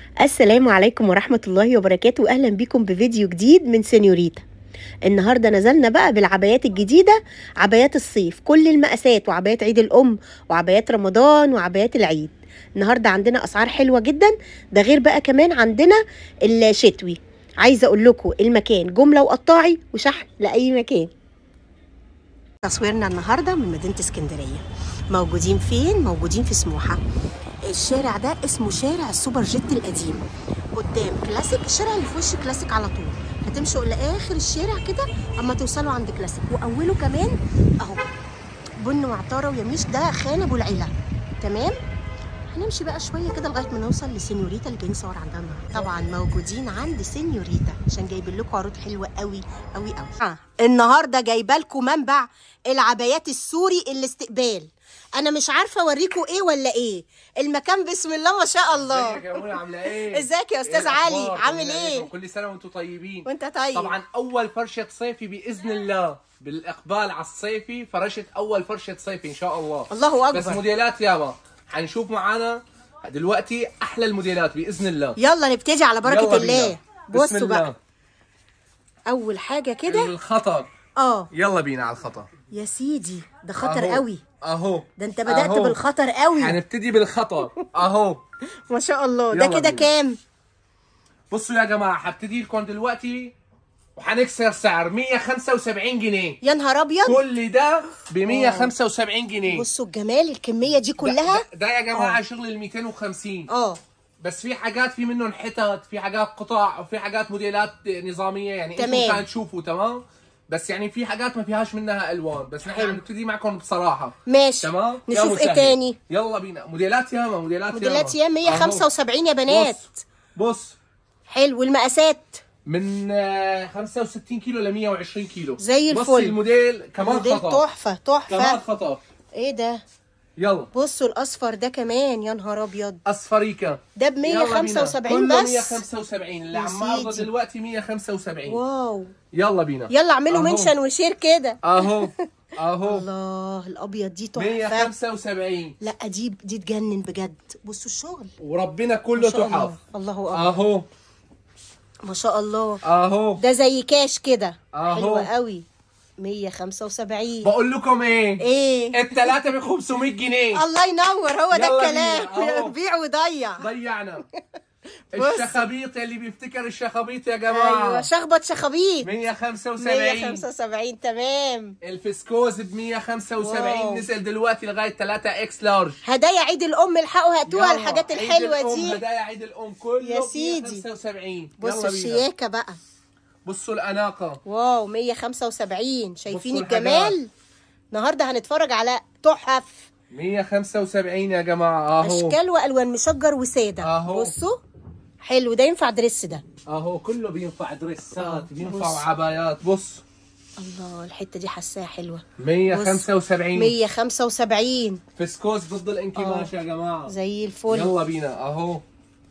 السلام عليكم ورحمة الله وبركاته أهلا بكم بفيديو جديد من سينيوريتا النهاردة نزلنا بقى بالعبايات الجديدة عبايات الصيف كل المقاسات وعبايات عيد الأم وعبايات رمضان وعبايات العيد النهاردة عندنا أسعار حلوة جدا ده غير بقى كمان عندنا الشتوي عايزة أقول لكم المكان جملة وقطاعي وشحن لأي مكان تصويرنا النهاردة من مدينة اسكندرية موجودين فين؟ موجودين في سموحة الشارع ده اسمه شارع السوبر جيت القديم قدام كلاسيك الشارع اللي في وش كلاسيك على طول هتمشوا لاخر الشارع كده اما توصلوا عند كلاسيك واوله كمان اهو بن وعطاره ويميش ده خان ابو العلا تمام هنمشي بقى شويه كده لغايه ما نوصل لسينيوريتا اللي جايين نصور عندها النهارده طبعا موجودين عند سينيوريتا عشان جايبين لكم عروض حلوه قوي قوي قوي آه. النهارده جايبه لكم منبع العبايات السوري الاستقبال انا مش عارفه اوريكم ايه ولا ايه المكان بسم الله ما شاء الله ازيك يا منى عامله ايه؟ ازيك يا استاذ إيه علي الأخبار؟ عامل طمني ايه عليكم. كل سنه وانتم طيبين وانت طيب طبعا اول فرشه صيفي باذن الله بالاقبال على الصيفي فرشه اول فرشه صيفي ان شاء الله الله بس اكبر موديلات يابا حنشوف معانا دلوقتي احلى الموديلات باذن الله يلا نبتدي على بركه يلا الله بينا. بسم بصوا بقى الله. اول حاجه كده الخطر اه يلا بينا على الخطر يا سيدي ده خطر أهو. قوي اهو ده انت بدات أهو. بالخطر قوي هنبتدي بالخطر اهو ما شاء الله ده يلا كده بينا. كام بصوا يا جماعه هبتدي لكم دلوقتي وهنكسر سعر 175 جنيه يا نهار ابيض كل ده ب 175 جنيه بصوا الجمال الكميه دي كلها ده, ده يا جماعه آه. شغل ال 250 اه بس في حاجات في منهم حتت في حاجات قطع وفي حاجات موديلات نظاميه يعني تمام. انتم كان تشوفوا تمام بس يعني في حاجات ما فيهاش منها الوان بس نحن حلو. هنبتدي معكم بصراحه ماشي تمام يا نشوف ايه مسهل. تاني يلا بينا موديلات ياما موديلات موديلات يا أهو. 175 يا بنات بص, بص حلو المقاسات من آه، 65 كيلو ل 120 كيلو زي بص الفل. الموديل كمان موديل خطر تحفه كمان تحفه خطر ايه ده يلا بصوا الاصفر ده كمان يا نهار ابيض اصفريكا ده ب يلا بينا. 175 كله بس 175 اللي يا عم عرضه سيدي. دلوقتي 175 واو يلا بينا يلا اعملوا أهو. منشن وشير كده اهو اهو الله الابيض دي تحفه 175 لا دي دي تجنن بجد بصوا الشغل وربنا ما كله شاء الله تحف الله اكبر اهو ما شاء الله اهو ده زي كاش كده أهو. حلوة قوي 175 بقول لكم ايه ايه الثلاثه ب 500 جنيه الله ينور هو ده يلا الكلام بينا، أهو. بيع وضيع ضيعنا بص. الشخابيط اللي بيفتكر الشخابيط يا جماعه ايوه شخبط شخابيط 175 175 تمام الفسكوز ب 175 واو. نزل دلوقتي لغايه 3 اكس لارج هدايا عيد الام الحقوا هاتوها يلا، الحاجات عيد الحلوه الأم، دي هدايا عيد الام كله يا سيدي. 175 بصوا يلا بينا الشياكه بقى بصوا الاناقه واو 175 شايفين بصوا الجمال النهارده هنتفرج على تحف 175 يا جماعه اهو اشكال والوان مشجر وساده أهو. بصوا حلو ده ينفع دريس ده اهو كله بينفع دريسات بص. بينفع عبايات بص الله الحته دي حاساها حلوه 175 175 فسكوز ضد الانكماش يا جماعه زي الفل يلا بينا اهو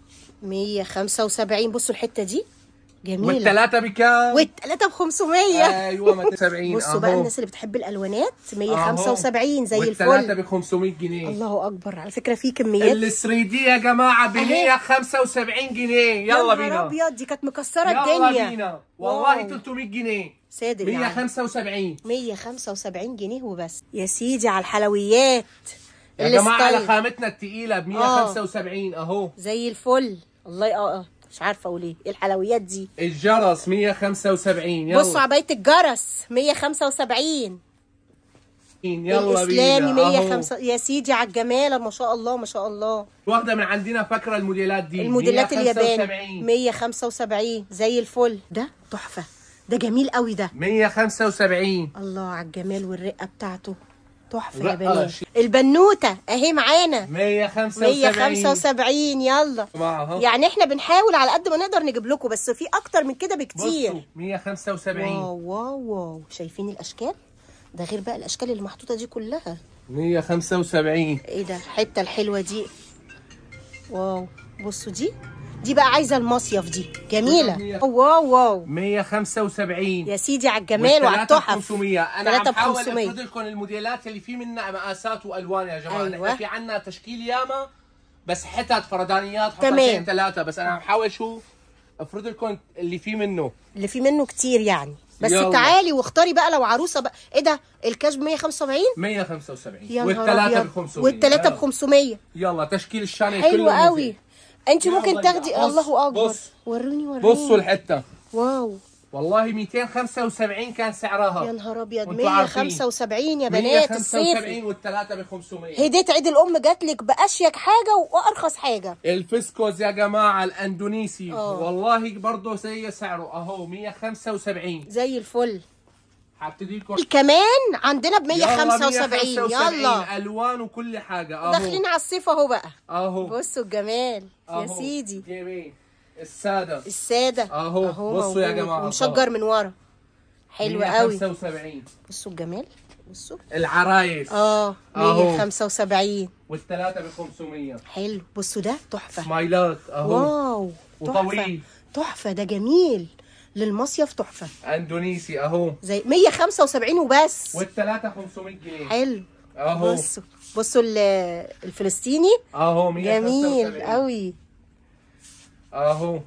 175 بصوا الحته دي جميله والثلاثه بكام؟ والتلاته ب 500 ايوه 270 بصوا بقى الناس اللي بتحب الالوانات 175 زي والثلاثه الفل ب 500 جنيه الله اكبر على فكره في كميات ال 3 دي يا جماعه ب أهي. 175 جنيه يا يلا نهار بينا ابيض دي كانت مكسره يلا الدنيا بينا والله واو. 300 جنيه صادق يعني 175 175 جنيه وبس يا سيدي على الحلويات يا جماعه على الستايل. خامتنا التقيله ب 175 اهو زي الفل الله اه اه مش عارفه اقول ايه إيه الحلويات دي الجرس 175 يلا بصوا عبايه الجرس 175 يلا الاسلامي بينا أهو. 105 يا سيدي على الجماله ما شاء الله ما شاء الله واخده من عندنا فاكره الموديلات دي الموديلات الياباني 175 175 زي الفل ده تحفه ده جميل قوي ده 175 الله على الجمال والرقه بتاعته تحفه يا رقة بنات شيء. البنوته اهي معانا 175 175 يلا جماعة أهو. يعني احنا بنحاول على قد ما نقدر نجيب لكم بس في اكتر من كده بكتير بصوا 175 واو واو واو شايفين الاشكال ده غير بقى الاشكال اللي محطوطه دي كلها 175 ايه ده الحته الحلوه دي واو بصوا دي دي بقى عايزه المصيف دي جميله واو واو 175 يا سيدي على الجمال وعلى والثلاثة التحف 500 انا ثلاثة عم بحاول 500. افرد لكم الموديلات اللي في منها مقاسات والوان يا جماعه أيوة. أيوة. في عندنا تشكيل ياما بس حتت فردانيات تمام. حطتين ثلاثه بس انا بحاول شو افرض لكم اللي فيه منه اللي فيه منه كتير يعني بس يلا. تعالي واختاري بقى لو عروسه بقى ايه ده الكاش ب 175 175 يا نهار والثلاثه ب ابيض 500 والثلاثه ب يلا. 500 يلا تشكيل الشانل حلو كله قوي نزل. انت يلا ممكن يا تاخدي بص، الله اكبر بص. وروني وروني بصوا الحته واو والله 275 كان سعرها يا نهار ابيض وانتوا عارفين. 175 يا بنات الصيفي 175 والثلاثه ب 500 هديه عيد الام جات لك باشيك حاجه وارخص حاجه الفسكوز يا جماعه الاندونيسي آه. والله برضه زي سعره اهو 175 زي الفل هبتدي لكم كمان عندنا ب يلا 175 يلا الوان وكل حاجه اهو داخلين على الصيف اهو بقى اهو بصوا الجمال يا أهو. سيدي جميل الساده الساده أهو. بصوا يا موجود. جماعة ومشجر من ورا حلو قوي 175 بصوا الجمال بصوا العرايس اه أهو. 175 والثلاثه ب 500 حلو بصوا ده تحفه مايلات اهو واو تحفه وطويل. تحفه ده جميل للمصيف تحفه اندونيسي اهو زي 175 وبس والثلاثه 500 جنيه حلو اهو بصوا بصوا ال- الفلسطيني اهو 175 جميل قوي اهو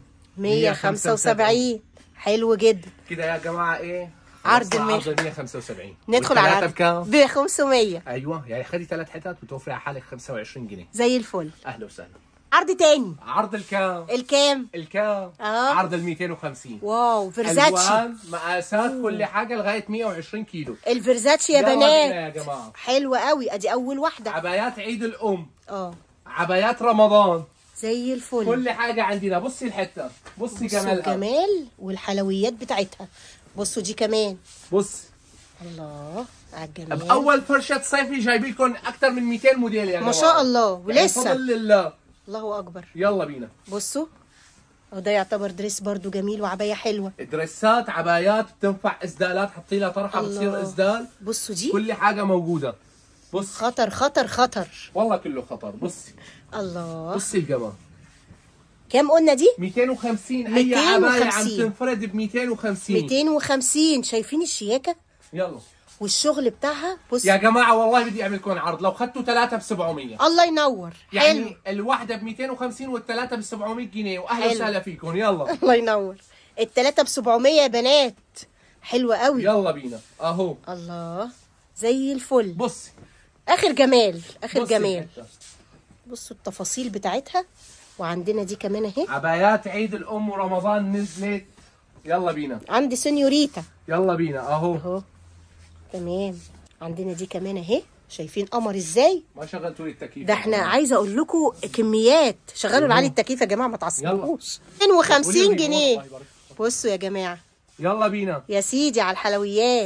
175 حلو جدا كده يا جماعه ايه عرض وصل المية. عرض ال 175 ندخل على والثلاثة العرض بكام؟ ب 500 ايوه يعني خدي ثلاث حتت بتوفري على حالك 25 جنيه زي الفل اهلا وسهلا عرض تاني عرض الكام الكام الكام آه. عرض ال 250 واو فيرزاتشي الوان مقاسات كل حاجه لغايه 120 كيلو الفيرزاتشي يا يلا بينا بنات يا جماعه حلوة قوي ادي اول واحدة عبايات عيد الام اه عبايات رمضان زي الفل كل حاجه عندنا بصي الحته بصي بصوا جمالها الجمال والحلويات بتاعتها بصوا دي كمان بص الله على الجمال باول فرشه صيفي جايب لكم اكثر من 200 موديل يا جماعه ما شاء الله يعني ولسه بفضل الله الله اكبر يلا بينا بصوا وده يعتبر دريس برضو جميل وعباية حلوة دريسات عبايات بتنفع اسدالات حطي لها طرحه بتصير الله. اسدال بصوا دي كل حاجه موجوده بص خطر خطر خطر والله كله خطر بصي الله بصي الجمال كام قلنا دي 250 اي عبايه عم 250. تنفرد ب 250 250 شايفين الشياكة يلا والشغل بتاعها بص يا جماعه والله بدي اعمل لكم عرض لو اخذتوا ثلاثه ب 700 الله ينور حلو يعني الواحده ب 250 والثلاثه ب 700 جنيه واهلا حلو. وسهلا فيكم يلا الله ينور التلاتة ب 700 يا بنات حلوة قوي يلا بينا اهو الله زي الفل بصي اخر جمال اخر بصي جمال الحتة. بصوا التفاصيل بتاعتها وعندنا دي كمان اهي عبايات عيد الام ورمضان نزلت يلا بينا عندي سنيوريتا يلا بينا اهو اهو تمام عندنا دي كمان اهي شايفين قمر ازاي ما شغلتوا لي التكييف ده احنا عايزه اقول لكم كميات شغلوا العالي التكييف يا جماعه ما تعصبوش 250 جنيه بصوا يا جماعه يلا بينا يا سيدي على الحلويات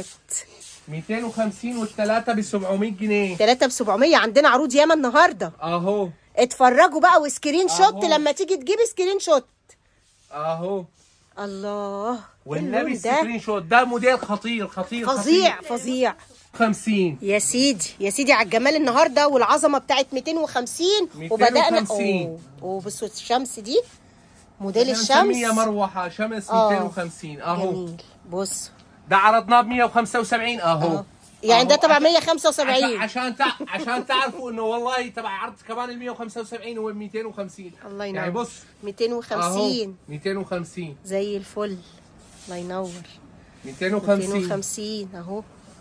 250 والثلاثه ب 700 جنيه 3 ب 700 عندنا عروض ياما النهارده اهو اتفرجوا بقى وسكرين شوت أهو. لما تيجي تجيب سكرين شوت اهو الله والنبي اللون ده السكرين شوت ده موديل خطير خطير فظيع خطير. فظيع 50 يا سيدي يا سيدي على الجمال النهارده والعظمه بتاعت 250 وبدانا 250. اوه اوه بصوا الشمس دي موديل الشمس مسمية مروحه شمس آه. 250 اهو جميل بص ده عرضناه ب 175 اهو اهو يعني ده أهو. تبع عشان- 175 عشان تع... عشان تعرفوا انه والله تبع عرض كمان ال 175 هو 250 الله ينور يعني بص 250 250 زي الفل الله ينور 250 250 اهو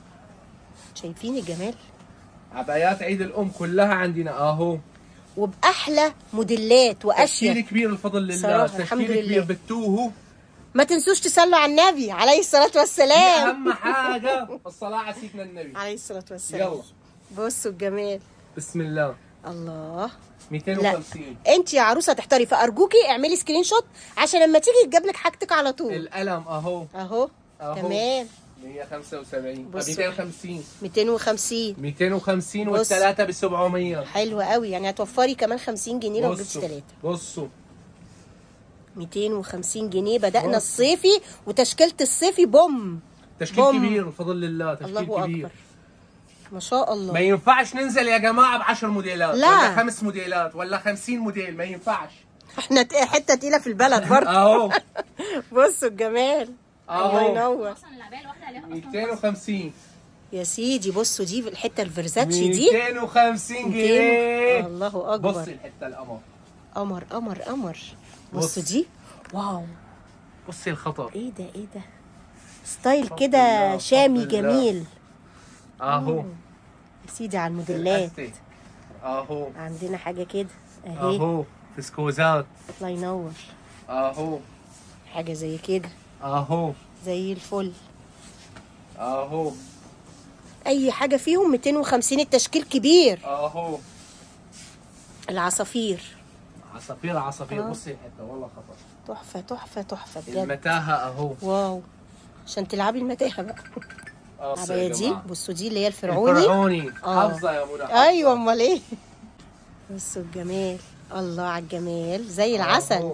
شايفين الجمال عبايات عيد الام كلها عندنا اهو وباحلى موديلات تشكيل واشيك كبير الفضل لله صراحة، الحمد تشكيل لله. كبير بالتوهو ما تنسوش تصلوا على النبي عليه الصلاه دي والسلام اهم حاجه الصلاه على سيدنا النبي عليه الصلاه والسلام يلا بصوا الجمال بسم الله الله 250 انت يا عروسه تحتاري فارجوكي اعملي سكرين شوت عشان لما تيجي تجيب لك حاجتك على طول القلم اهو اهو أهو. تمام 175 بصوا. 250 250 250 بص. والثلاثه ب 700 حلوة قوي يعني هتوفري كمان 50 جنيه لو جبتي بصوا ثلاثة بصوا 250 جنيه بدأنا بص. الصيفي وتشكيلة الصيفي بوم تشكيل بوم. كبير بفضل الله تشكيل الله كبير أكبر ما شاء ما الله ينفعش ننزل يا جماعه ب 10 موديلات لا. ولا خمس موديلات ولا 50 موديل ما ينفعش احنا ت- حتة تقيلة في البلد برضه اهو بصوا الجمال الله اهو ينور اصلا العبايه الواحده عليها اصلا 250 يا سيدي بصوا دي الحته الفرزاتشي دي 250 200. جنيه الله اكبر بصي الحته القمر قمر قمر قمر بص. بصوا دي واو بصي الخطر ايه ده ايه ده ستايل فضل كده الله، شامي فضل الله. جميل اهو يا سيدي على الموديلات الأستي. اهو عندنا حاجه كده اهي اهو فسكوزات الله ينور اهو حاجه زي كده اهو زي الفل اهو اي حاجه فيهم 250 التشكيل كبير اهو العصافير عصافير عصافير آه. بصي الحته والله خطر تحفه تحفه تحفه بجد المتاهه اهو واو عشان تلعبي المتاهه بقى آه، العبايه يا دي جماعة. بصوا دي اللي هي الفرعوني الفرعوني آه. حافظه يا منى ايوه امال ايه بصوا الجمال الله على الجمال زي العسل أهو.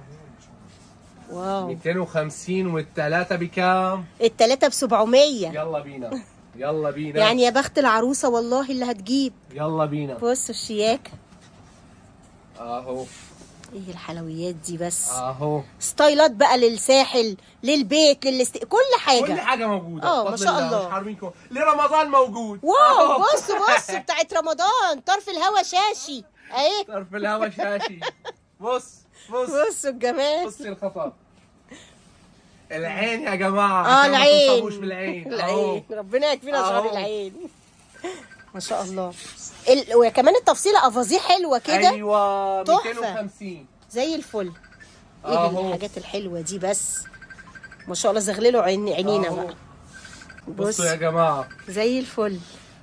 واو 250 والثلاثه بكام التلاتة ب 700 يلا بينا يلا بينا يعني يا بخت العروسه والله اللي هتجيب يلا بينا بصوا الشياكه اهو ايه الحلويات دي بس اهو ستايلات بقى للساحل للبيت للاست كل حاجه كل حاجه موجوده آه، ما بفضل شاء الله، الله. مش حارمينكم لرمضان موجود واو أهو. بصوا بصوا بتاعت رمضان طرف الهوا شاشي اهي طرف الهوا شاشي بص بص بصوا الجمال بصي الخطر العين يا جماعه اه عشان ما العين تنصبوش بالعين أهو. العين ربنا يكفينا شر أهو. العين ما شاء الله ال... وكمان التفصيله افاظيه حلوه كده ايوه تحفة. 250 زي الفل ايه أهو. الحاجات الحلوه دي بس ما شاء الله زغللوا عين عينينا أهو. بقى بص بصوا يا جماعه زي الفل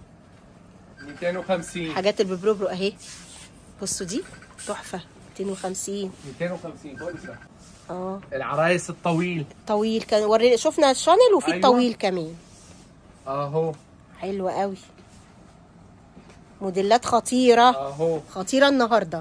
250 حاجات الببروبرو اهي بصوا دي تحفه 250 250 كويسه اه العرايس الطويل طويل كان ورينا شفنا الشانل وفي أيوة. الطويل كمان اهو حلوه قوي موديلات خطيره اهو خطيره النهارده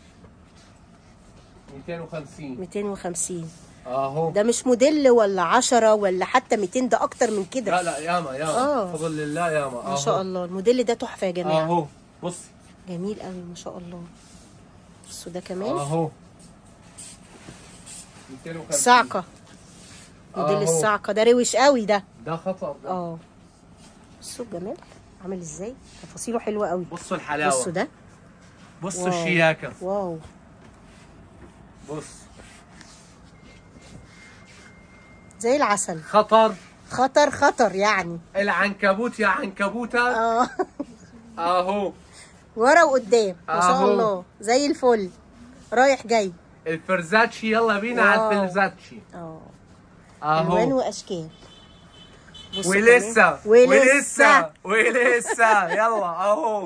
250 250 اهو ده مش موديل ولا 10 ولا حتى 200 ده اكتر من كده لا لا ياما ياما آه. بفضل الله ياما ما شاء الله الموديل ده تحفه يا جماعه اهو بص جميل قوي ما شاء الله بصوا ده كمان اهو 250 الصعقه موديل أهو. الصعقه ده روش قوي ده ده خطر ده. اه بصوا الجمال عامل ازاي تفاصيله حلوه قوي بصوا بصوا الحلاوه ده بصوا واو. الشياكه واو بص زي العسل خطر خطر خطر يعني العنكبوت يا عنكبوته اه اهو ورا وقدام ما شاء أهو. الله زي الفل رايح جاي الفرزاتشي يلا بينا على واو. الفرزاتشي اه الوان اهو واشكال بصوا ولسه كمان. ولسه ولسه يلا اهو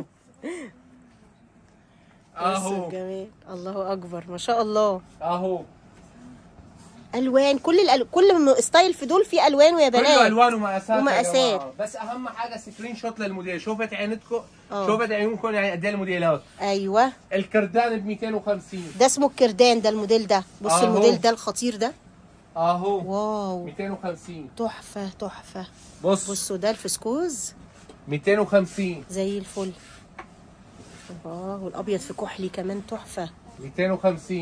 بصوا اهو الجمال الله اكبر ما شاء الله اهو الوان كل الأل... كل م- ستايل في دول فيه الوان ويا كله بنات الوان ومقاسات يا ومقاسات. جماعة. بس اهم حاجه سكرين شوت للموديل شوفت عينتكم آه. شوفت عيونكم يعني قد ايه الموديلات ايوه الكردان ب 250 ده اسمه الكردان ده الموديل ده بص أهو. الموديل ده الخطير ده اهو واو 250 تحفه تحفه بص بصوا ده الفسكوز 250 زي الفل اه والابيض في كحلي كمان تحفه 250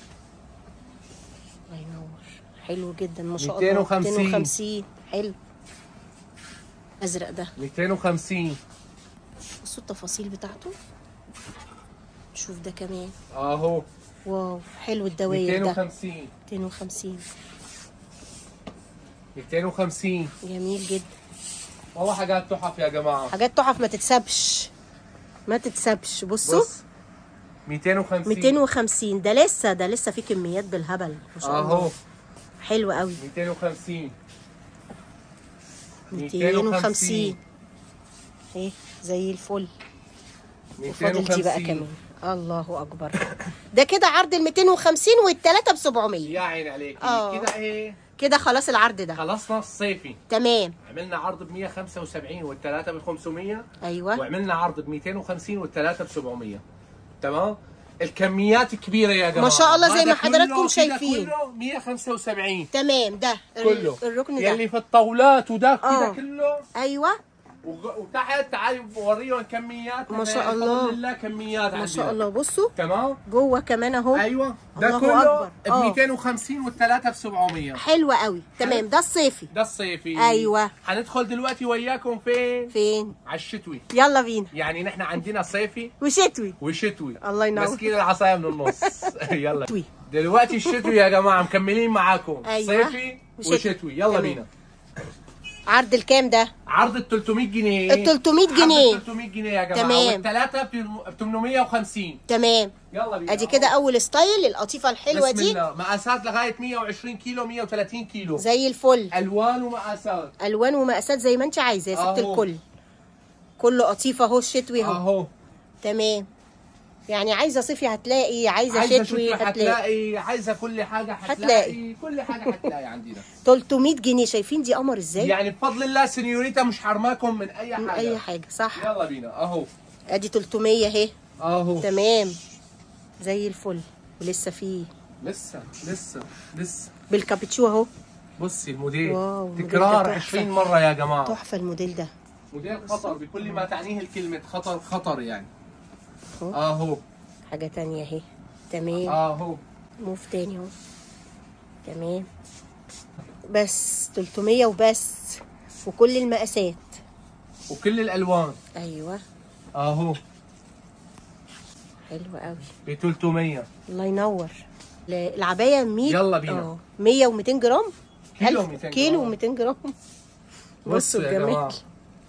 الله ينور حلو جدا ما شاء الله 250. 250 حلو ازرق ده 250 بصوا التفاصيل بتاعته شوف ده كمان اهو واو حلو الدواير ده 250 250 250 جميل جدا والله حاجات تحف يا جماعه حاجات تحف ما تتسابش ما تتسابش بصوا بص 250 250 ده لسه ده لسه في كميات بالهبل ما شاء الله اهو حلو قوي 250 250 ايه زي الفل وفاضل دي بقى 250 كمان الله اكبر ده كده عرض ال 250 والتلاته ب 700 يا عين عليك آه. كده ايه كده خلاص العرض ده خلصنا الصيفي تمام عملنا عرض ب 175 والثلاثه ب 500 ايوه وعملنا عرض ب 250 والثلاثه ب 700 تمام الكميات كبيره يا جماعه ما شاء الله زي ما هذا حضراتكم كله- شايفين. كده كله 175 تمام ده ال- كله الركن ده يلي في الطاولات وده كده آه. كله ايوه وج- وتحت تعالي بوريهم كميات ما شاء بفضل الله. الله كميات ما شاء عندنا. الله بصوا تمام جوه كمان اهو ايوه ده الله كله أكبر. ب آه. 250 والثلاثه ب 700 حلوة قوي تمام ده الصيفي ده الصيفي أيوة. هندخل دلوقتي وياكم فين؟ فين على الشتوي يلا بينا يعني نحن عندنا صيفي وشتوي وشتوي الله ينور. ماسكين العصايه من النص يلا شتوي. دلوقتي الشتوي يا جماعه مكملين معاكم أيوة. صيفي وشتوي. وشتوي يلا تمام. بينا عرض الكام ده عرض ال 300 جنيه ال 300 جنيه. عرض ال 300 جنيه يا جماعه تمام. والثلاثه ب 850 تمام يلا بينا ادي كده اول ستايل القطيفه الحلوه بسم دي الله مقاسات لغايه 120 كيلو 130 كيلو زي الفل الوان ومقاسات الوان ومقاسات زي ما انت عايزه يا ست أهو. الكل كله قطيفه اهو الشتوي اهو اهو تمام يعني عايزه صيفي هتلاقي عايزه, عايزه شتوي شتوي هتلاقي هتلاقي عايزه كل حاجه هتلاقي, هتلاقي. كل حاجه هتلاقي عندنا 300 جنيه شايفين دي قمر ازاي يعني بفضل الله سنيوريتا مش حرماكم من اي من حاجه اي حاجه صح يلا بينا اهو ادي 300 اهي اهو تمام زي الفل ولسه فيه لسه لسه لسه بالكابتشو اهو بصي الموديل واو، الموديل تكرار ده 20 تحفة. مره يا جماعه تحفه الموديل ده موديل خطر بكل ما تعنيه الكلمه خطر خطر يعني أهو. اهو حاجه تانية اهي تمام اهو موف تاني اهو تمام بس 300 وبس وكل المقاسات وكل الالوان ايوه اهو حلو قوي ب 300 الله ينور ل- العبايه 100 يلا بينا. اه 100 و200 جرام كيلو ألف 200 كيلو جرام. و200 جرام بصوا يا جماعه الجمال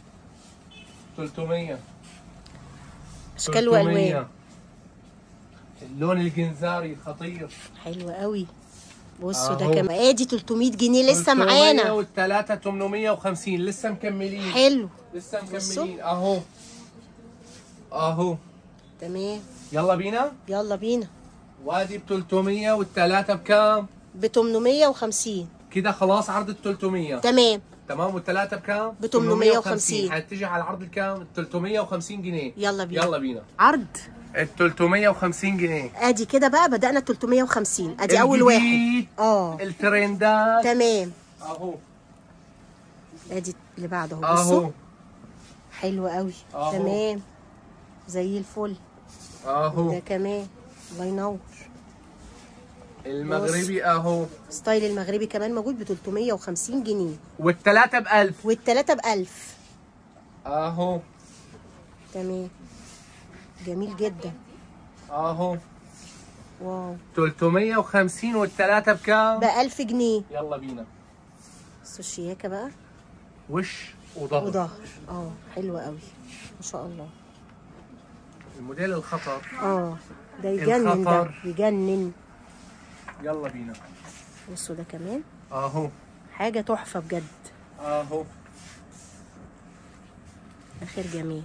300 اشكال 300. والوان اللون الجنزاري خطير حلو قوي بصوا ده أهو. كمان ادي 300 جنيه لسه معانا والثلاثه 850 لسه مكملين حلو لسه بصوا. مكملين اهو اهو تمام يلا بينا يلا بينا وادي ب 300 والثلاثه بكام؟ ب 850 كده خلاص عرض ال 300 تمام تمام والثلاثه بكام؟ ب 850. هنتجه على العرض الكام؟ 350 جنيه يلا بينا يلا بينا عرض ال 350 جنيه ادي كده بقى بدأنا 350 ادي اول واحد الجديد، اه الترندات تمام اهو ادي اللي بعده اهو بصوا اهو حلو قوي أهو. تمام زي الفل اهو ده كمان الله ينور المغربي اهو ستايل المغربي كمان موجود ب 350 جنيه والثلاثه ب 1000 والتلاتة ب 1000 اهو تمام جميل جدا اهو واو 350 والثلاثه بكام؟ ب 1000 جنيه يلا بينا بصوا الشياكة بقى وش وظهر وظهر اه حلوة قوي ما شاء الله الموديل الخطر اه ده يجنن ده الخطر. يجنن يلا بينا بصوا ده كمان اهو حاجة تحفة بجد اهو اخر جميل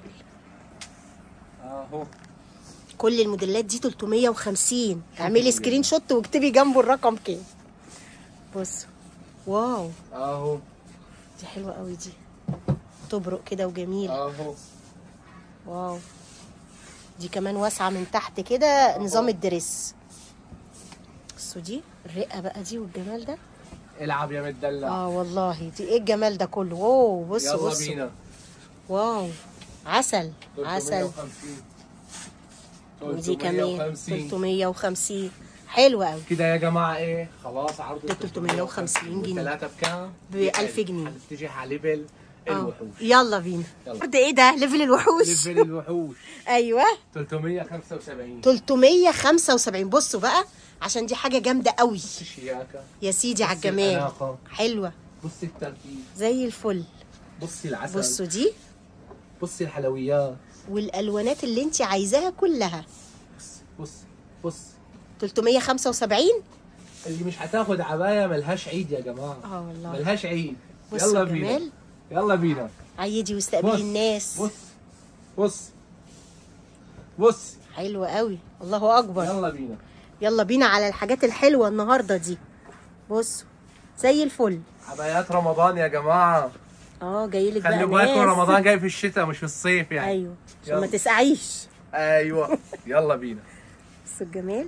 اهو كل الموديلات دي 350 اعملي سكرين شوت واكتبي جنبه الرقم كام بصوا واو اهو دي حلوة قوي دي تبرق كده وجميل اهو واو دي كمان واسعة من تحت كده نظام الدريس بصوا دي الرقة بقى دي والجمال ده العب يا مدلع اه والله دي ايه الجمال ده كله واو بصوا يلا بصوا بينا واو عسل عسل 350 ودي كمان 350 350 حلوة قوي كده يا جماعه ايه خلاص عرض ده 350 جنيه. ثلاثه بكام؟ ب 1000 جنيه. هنتجه على ليفل آه. الوحوش يلا بينا يلا. عرض ايه ده ليفل الوحوش ليفل الوحوش ايوه 375 375 بصوا بقى عشان دي حاجة جامدة قوي الشياكه يا سيدي على بصي الجمال الأناقة. حلوة بصي التركيب زي الفل بصي العسل بصوا دي بصي الحلويات والالوانات اللي انت عايزاها كلها بصي بصي بصي 375 اللي مش هتاخد عبايه ملهاش عيد يا جماعه اه والله ملهاش عيد بصوا يلا بينا الجمال يلا بينا عيدي بص واستقبلي الناس بص بص بص حلو قوي الله اكبر يلا بينا يلا بينا على الحاجات الحلوه النهارده دي بصوا زي الفل عبايات رمضان يا جماعه اه جاي لك بقى خلي بالكم ناس. رمضان جاي في الشتاء مش في الصيف يعني ايوه عشان ما يلا. تسقعيش ايوه يلا بينا بصوا الجمال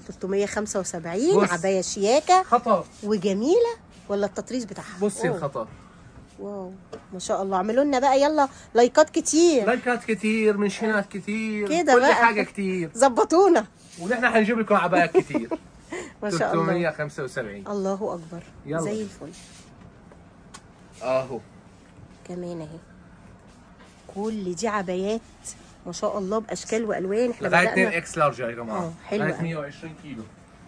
375 بص. عبايه شياكه خطر وجميله ولا التطريز بتاعها بصي أوه. الخطر واو ما شاء الله اعملوا لنا بقى يلا لايكات كتير لايكات كتير منشنات كتير كده كل بقى. حاجه كتير ظبطونا ونحن حنجيب لكم عبايات كتير ما شاء الله 375 الله اكبر يلا. زي الفل اهو كمان اهي كل دي عبايات ما شاء الله باشكال والوان احنا لغايه 2 بدانا اكس لارج يا جماعه اه، حلو لغايه قوي. 120 كيلو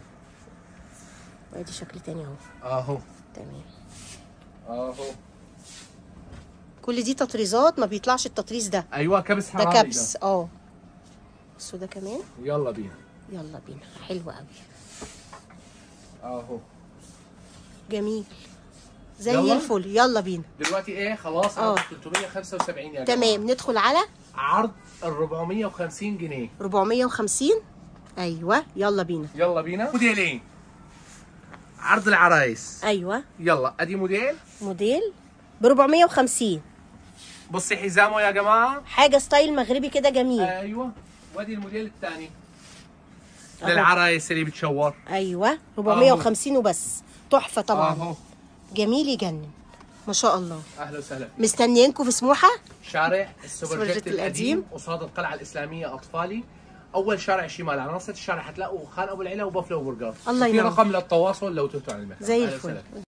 وادي شكل تاني اهو اهو تمام اهو كل دي تطريزات ما بيطلعش التطريز ده ايوه كبس ده حراري كبس اه بصوا ده كمان يلا بينا يلا بينا حلو قوي اهو جميل زي يلا. الفل يلا بينا دلوقتي ايه خلاص اه. عرض 375 يا جماعه تمام ندخل على عرض ال 450 جنيه 450 ايوه يلا بينا يلا بينا موديلين عرض العرايس ايوه يلا ادي موديل موديل ب 450 بصي حزامه يا جماعه حاجه ستايل مغربي كده جميل ايوه وادي الموديل الثاني أهو. للعرايس اللي بتشور ايوه 450 وبس تحفه طبعا اهو جميل يجنن ما شاء الله اهلا وسهلا مستنيينكم في سموحه شارع السوبر السوبر جيت جيت القديم القديم. قصاد القلعه الاسلاميه اطفالي اول شارع شمال على نص الشارع حتلاقوا خان ابو العلا وبافلو برجر الله في ينور. رقم للتواصل لو تهتوا عن المكان زي أهلا الفل وسهلا.